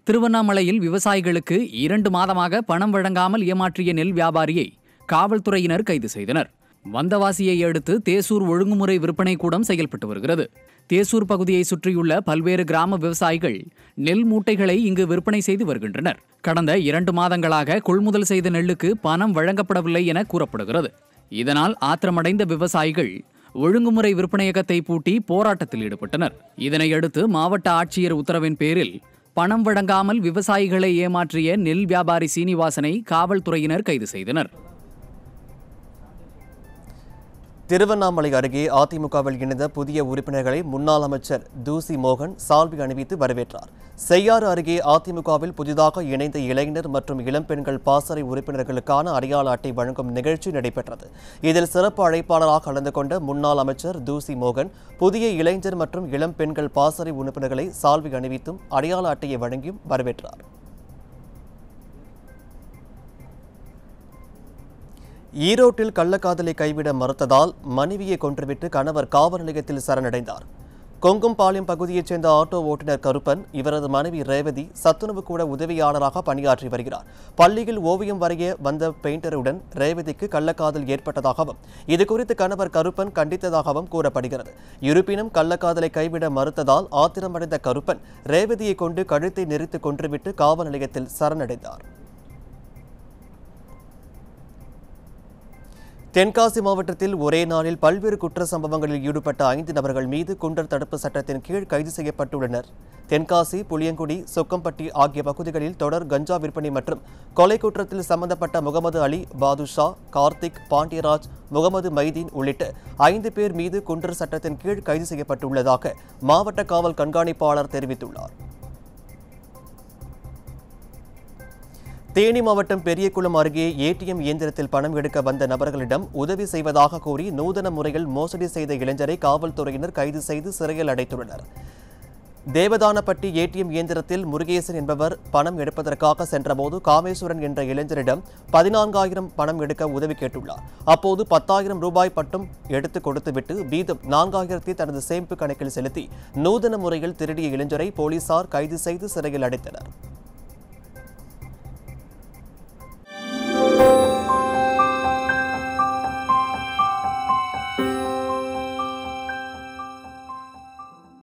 திருவண்ணாமலையில் விவசாயிகளுக்கு இரண்டு மாதமாக பணம் வழங்காமல் ஏமாற்றிய நெல் வியாபாரியை காவல்துறையினர் கைது செய்தனர் வந்தவாசியை அடுத்து தேசூர் ஒழுங்குமுறை விற்பனை கூடம் செயல்பட்டு வருகிறது தேசூர் பகுதியை சுற்றியுள்ள பல்வேறு கிராம விவசாயிகள் நெல் மூட்டைகளை இங்கு விற்பனை செய்து வருகின்றனர் கடந்த இரண்டு மாதங்களாக கொள்முதல் செய்த நெல்லுக்கு பணம் வழங்கப்படவில்லை என கூறப்படுகிறது இதனால் ஆத்திரமடைந்த விவசாயிகள் ஒழுங்குமுறை விற்பனையகத்தை பூட்டி போராட்டத்தில் ஈடுபட்டனர் இதனையடுத்து மாவட்ட ஆட்சியர் உத்தரவின் பேரில் பணம் வழங்காமல் விவசாயிகளை ஏமாற்றிய நெல் வியாபாரி சீனிவாசனை காவல்துறையினர் கைது செய்தனர் திருவண்ணாமலை அருகே அதிமுகவில் இணைந்த புதிய உறுப்பினர்களை முன்னாள் அமைச்சர் தூசி மோகன் சால்வி அணிவித்து வரவேற்றார் செய்யாறு அருகே அதிமுகவில் புதிதாக இணைந்த இளைஞர் மற்றும் இளம்பெண்கள் பாசறை உறுப்பினர்களுக்கான அடையாள அட்டை வழங்கும் நிகழ்ச்சி நடைபெற்றது இதில் சிறப்பு அழைப்பாளராக கலந்து கொண்ட முன்னாள் அமைச்சர் தூசி மோகன் புதிய இளைஞர் மற்றும் இளம்பெண்கள் பாசறை உறுப்பினர்களை சால்வி அணிவித்தும் அடையாள அட்டையை வழங்கியும் வரவேற்றார் ஈரோட்டில் கள்ளக்காதலை கைவிட மறுத்ததால் மனைவியை கொன்றுவிட்டு கணவர் காவல் நிலையத்தில் சரணடைந்தார் கொங்கும்பாளையம் பகுதியைச் சேர்ந்த ஆட்டோ ஓட்டுநர் கருப்பன் இவரது மனைவி ரேவதி சத்துணவு கூட உதவியாளராக பணியாற்றி வருகிறார் பள்ளியில் ஓவியம் வரைய வந்த பெயிண்டருடன் ரேவதிக்கு கள்ளக்காதல் ஏற்பட்டதாகவும் இதுகுறித்து கணவர் கருப்பன் கண்டித்ததாகவும் கூறப்படுகிறது இருப்பினும் கள்ளக்காதலை கைவிட மறுத்ததால் ஆத்திரமடைந்த கருப்பன் ரேவதியை கொண்டு கழுத்தை நெரித்து கொன்றுவிட்டு காவல் நிலையத்தில் சரணடைந்தார் தென்காசி மாவட்டத்தில் ஒரே நாளில் பல்வேறு குற்ற சம்பவங்களில் ஈடுபட்ட ஐந்து நபர்கள் மீது குண்டர் தடுப்பு சட்டத்தின் கீழ் கைது செய்யப்பட்டுள்ளனர் தென்காசி புளியங்குடி சொக்கம்பட்டி ஆகிய பகுதிகளில் தொடர் கஞ்சா விற்பனை மற்றும் கொலை குற்றத்தில் சம்பந்தப்பட்ட முகமது அலி பாதுஷா கார்த்திக் பாண்டியராஜ் முகமது மைதீன் உள்ளிட்ட ஐந்து பேர் மீது குண்டர் சட்டத்தின் கீழ் கைது செய்யப்பட்டுள்ளதாக மாவட்ட காவல் கண்காணிப்பாளர் தெரிவித்துள்ளார் தேனி மாவட்டம் பெரியகுளம் அருகே ஏடிஎம் இயந்திரத்தில் பணம் எடுக்க வந்த நபர்களிடம் உதவி செய்வதாக கூறி நூதன முறையில் மோசடி செய்த இளைஞரை காவல்துறையினர் கைது செய்து சிறையில் அடைத்துள்ளனர் தேவதானப்பட்டி ஏடிஎம் இயந்திரத்தில் முருகேசன் என்பவர் பணம் எடுப்பதற்காக சென்றபோது காமேஸ்வரன் என்ற இளைஞரிடம் பதினான்காயிரம் பணம் எடுக்க உதவி கேட்டுள்ளார் அப்போது பத்தாயிரம் ரூபாய் மட்டும் எடுத்து கொடுத்துவிட்டு மீதம் நான்காயிரத்தை தனது சேமிப்பு கணக்கில் செலுத்தி நூதன முறையில் திருடிய இளைஞரை போலீசார் கைது செய்து சிறையில் அடைத்தனர்